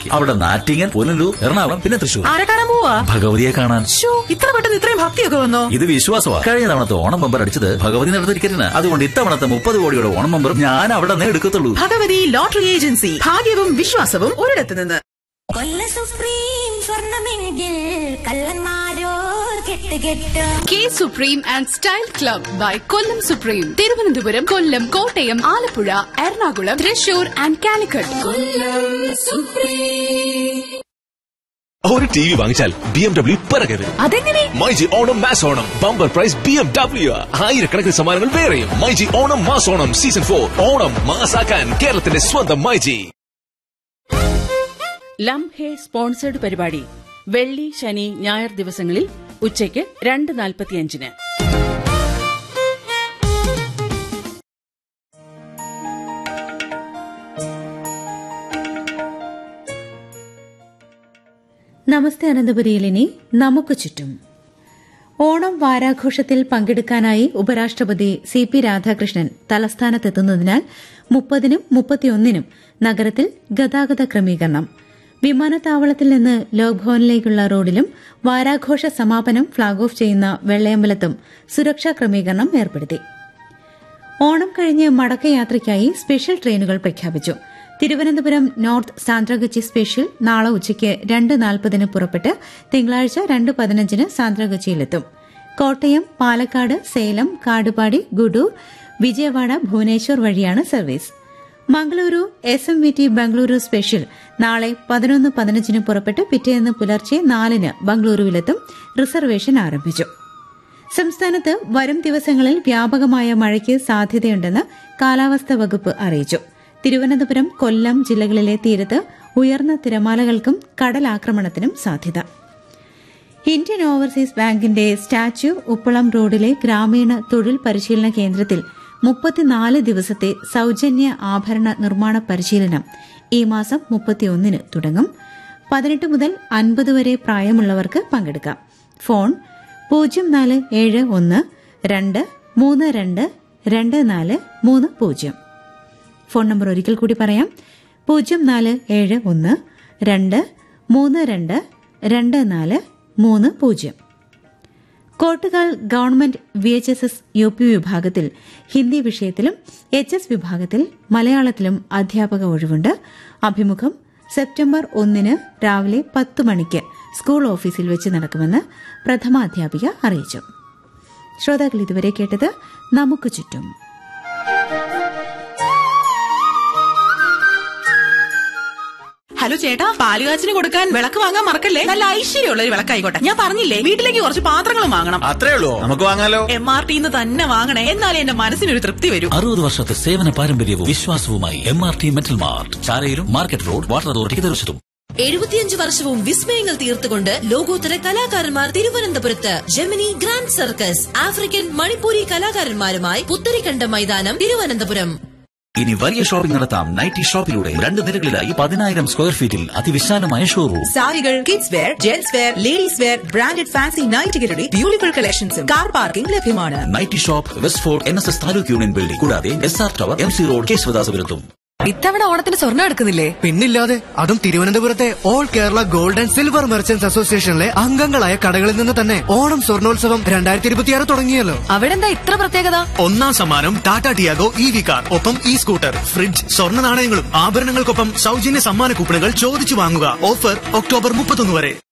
തിരുവനന്തപുരത്തേക്ക് അവിടെ നാറ്റിങ്ങൽ പുനലൂർ എറണാകുളം പിന്നെ തൃശൂർ ആരെ കാണാൻ പോവാ ഭഗവതിയെ കാണാൻ ശ്ശോ, ഇത്ര പെട്ടെന്ന് ഇത്രയും ഭക്തിയൊക്കെ വന്നോ ഇത് വിശ്വാസമാണ് കഴിഞ്ഞ തവണത്തെ ഓണം ബമ്പർ അടിച്ചത് ഭഗവതി നടത്ത ടിക്കറ്റിന് അതുകൊണ്ട് ഇത്തവണത്തെ മുപ്പത് കോടിയുടെ ഓണം ബമ്പറും ഞാൻ അവിടെ നിന്ന് എടുക്കത്തുള്ളൂ ഭഗവതി ലോട്ടറി ഏജൻസി ഭാഗ്യവും വിശ്വാസവും ഒരിടത്ത് നിന്ന് കൊല്ല സുപ്രീം സ്വർണമെങ്കിൽ കള്ളന്മാരോർ കെട്ട് കെട്ട് കെ supreme and style club by Kollam supreme Thiruvananthapuram Kollam Kottayam Alappuzha Ernakulam Thrissur and Calicut ഒരു ടി വി വാങ്ങിച്ചാൽ ബി എം ഡബ്ല്യു പിറകെ വരും അതെങ്ങനെ myG Onam mass Onam bumper prize B M W ആയിരക്കണക്കിന് സമ്മാനങ്ങൾ വേറെയും myG Onam mass Onam season for Onam മാസാക്കാൻ കേരളത്തിന്റെ സ്വന്തം മൈജി ലം ഹേ സ്പോൺസേഡ് പരിപാടി വെള്ളി ശനി ഞായർ ദിവസങ്ങളിൽ ഉച്ചയ്ക്ക് രണ്ട് നാൽപ്പത്തിയഞ്ചിന് നമസ്തേ അനന്തപുരിയിലിനി നമുക്ക് ചുറ്റും ഓണം വാരാഘോഷത്തിൽ പങ്കെടുക്കാനായി ഉപരാഷ്ട്രപതി സി പി രാധാകൃഷ്ണൻ തലസ്ഥാനത്തെത്തുന്നതിനാൽ മുപ്പതിനും മുപ്പത്തിയൊന്നിനും നഗരത്തിൽ ഗതാഗത ക്രമീകരണം വിമാനത്താവളത്തിൽ നിന്ന് ലോക്ഭവനിലേക്കുള്ള റോഡിലും വാരാഘോഷ സമാപനം ഫ്ളാഗ് ഓഫ് ചെയ്യുന്ന വെള്ളയമ്പലത്തും സുരക്ഷാ ക്രമീകരണം ഏർപ്പെടുത്തി ഓണം കഴിഞ്ഞ് മടക്കയാത്രയ്ക്കായി സ്പെഷ്യൽ ട്രെയിനുകൾ പ്രഖ്യാപിച്ചു തിരുവനന്തപുരം നോർത്ത് സാന്ത്രഗച്ചി സ്പെഷ്യൽ നാളെ ഉച്ചയ്ക്ക് രണ്ട് നാൽപ്പതിന് പുറപ്പെട്ട് തിങ്കളാഴ്ച രണ്ട് പതിനഞ്ചിന് സാന്ത്രഗച്ചിയിലെത്തും കോട്ടയം പാലക്കാട് സേലം കാടുപാടി ഗുഡൂർ വിജയവാഡ ഭുവനേശ്വർ വഴിയാണ് service Mangaluru S M V T Bengaluru special നാളെ പതിനൊന്ന് പതിനഞ്ചിന് പുറപ്പെട്ട് പിറ്റേന്ന് പുലർച്ചെ നാലിന് ബംഗളൂരുവിലെത്തും റിസർവേഷൻ ആരംഭിച്ചു സംസ്ഥാനത്ത് വരും ദിവസങ്ങളിൽ വ്യാപകമായ മഴയ്ക്ക് സാധ്യതയുണ്ടെന്ന് കാലാവസ്ഥാ വകുപ്പ് അറിയിച്ചു തിരുവനന്തപുരം കൊല്ലം ജില്ലകളിലെ തീരത്ത് ഉയർന്ന തിരമാലകൾക്കും കടലാക്രമണത്തിനും സാധ്യത ഇന്ത്യൻ ഓവർസീസ് ബാങ്കിന്റെ സ്റ്റാച്യു ഉപ്പളം റോഡിലെ ഗ്രാമീണ തൊഴിൽ പരിശീലന കേന്ദ്രത്തിൽ മുപ്പത്തിനാല് ദിവസത്തെ സൌജന്യ ആഭരണ നിർമ്മാണ പരിശീലനം ഈ മാസം മുപ്പത്തിയൊന്നിന് തുടങ്ങും പതിനെട്ട് മുതൽ അൻപത് വരെ പ്രായമുള്ളവർക്ക് പങ്കെടുക്കാം ഫോൺ പൂജ്യം നാല് ഏഴ് ഒന്ന് രണ്ട് മൂന്ന് രണ്ട് രണ്ട് നാല് മൂന്ന് പൂജ്യം ഫോൺ നമ്പർ ഒരിക്കൽ കൂടി പറയാം പൂജ്യം നാല് ഏഴ് ഒന്ന് രണ്ട് മൂന്ന് രണ്ട് രണ്ട് നാല് മൂന്ന് പൂജ്യം Kottukal government V H S S U P വിഭാഗത്തിൽ ഹിന്ദി വിഷയത്തിലും എച്ച് എസ് വിഭാഗത്തിൽ മലയാളത്തിലും അധ്യാപക ഒഴിവുണ്ട് അഭിമുഖം സെപ്റ്റംബർ ഒന്നിന് രാവിലെ പത്ത് മണിക്ക് സ്കൂൾ ഓഫീസിൽ വെച്ച് നടക്കുമെന്ന് പ്രഥമാധ്യാപിക അറിയിച്ചു ശ്രോതാക്കൾ ഇതുവരെ കേട്ടത് നമുക്ക് ചുറ്റും ഹലോ ചേട്ടാ പാലുകാച്ചിന് കൊടുക്കാൻ വിളക്ക് വാങ്ങാൻ മറക്കല്ലേ നല്ല ഐശ്വര്യമുള്ള ഒരു വിളക്കായിക്കോട്ടെ ഞാൻ പറഞ്ഞില്ലേ വീട്ടിലേക്ക് കുറച്ച് പാത്രങ്ങളും വാങ്ങണം അത്രേ ഉള്ളൂ നമുക്ക് വാങ്ങാലോ എം ആർ ടിന്ന് തന്നെ വാങ്ങണേ എന്നാലേ എന്റെ മനസ്സിനൊരു തൃപ്തി വരൂ അറുപത് വർഷത്തെ സേവന പാരമ്പര്യവും വിശ്വാസവുമായി M R T metal mart ചാലയിലും മാർക്കറ്റ് റോഡ് വാട്ടർ അതോറിറ്റിക്ക് തീർച്ചയായിട്ടും എഴുപത്തിയഞ്ച് വർഷവും വിസ്മയങ്ങൾ തീർത്തുകൊണ്ട് ലോകോത്തര കലാകാരന്മാർ തിരുവനന്തപുരത്ത് Gemini grand circus African Manipuri കലാകാരന്മാരുമായി പുത്തരിക്കണ്ട മൈതാനം തിരുവനന്തപുരം ഇനി വലിയ ഷോപ്പിംഗ് നടത്താം നൈറ്റി ഷോപ്പിലൂടെ രണ്ട് നിരകളിലായി പതിനായിരം സ്ക്വയർ ഫീറ്റിൽ അതിവിശാലമായ ഷോറൂം സാരികൾ kids wear gents wear ladies wear branded fancy നൈറ്റുകളുടെ ബ്യൂട്ടിഫുൾ കളക്ഷൻസും കാർ പാർക്കിംഗ് ലഭ്യമാണ് nightie shop West Fort N S S taluk union building കൂടാതെ S R tower M C road കേശവദാസപുരത്തും ഇത്തവണ ഓണത്തിന് സ്വർണ്ണം എടുക്കുന്നില്ലേ പിന്നില്ലാതെ അതും തിരുവനന്തപുരത്തെ all Kerala gold and silver merchants അസോസിയേഷനിലെ അംഗങ്ങളായ കടകളിൽ നിന്ന് തന്നെ ഓണം സ്വർണോത്സവം രണ്ടായിരത്തി ഇരുപത്തിയാറ് തുടങ്ങിയല്ലോ അവിടെ എന്താ ഇത്ര പ്രത്യേകത ഒന്നാം സമ്മാനം Tata Tiago E V car ഒപ്പം ഇ സ്കൂട്ടർ ഫ്രിഡ്ജ് സ്വർണ്ണ നാണയങ്ങളും ആഭരണങ്ങൾക്കൊപ്പം സൗജന്യ സമ്മാന കൂപ്പണുകൾ ചോദിച്ചു വാങ്ങുക ഓഫർ ഒക്ടോബർ മുപ്പത്തൊന്ന് വരെ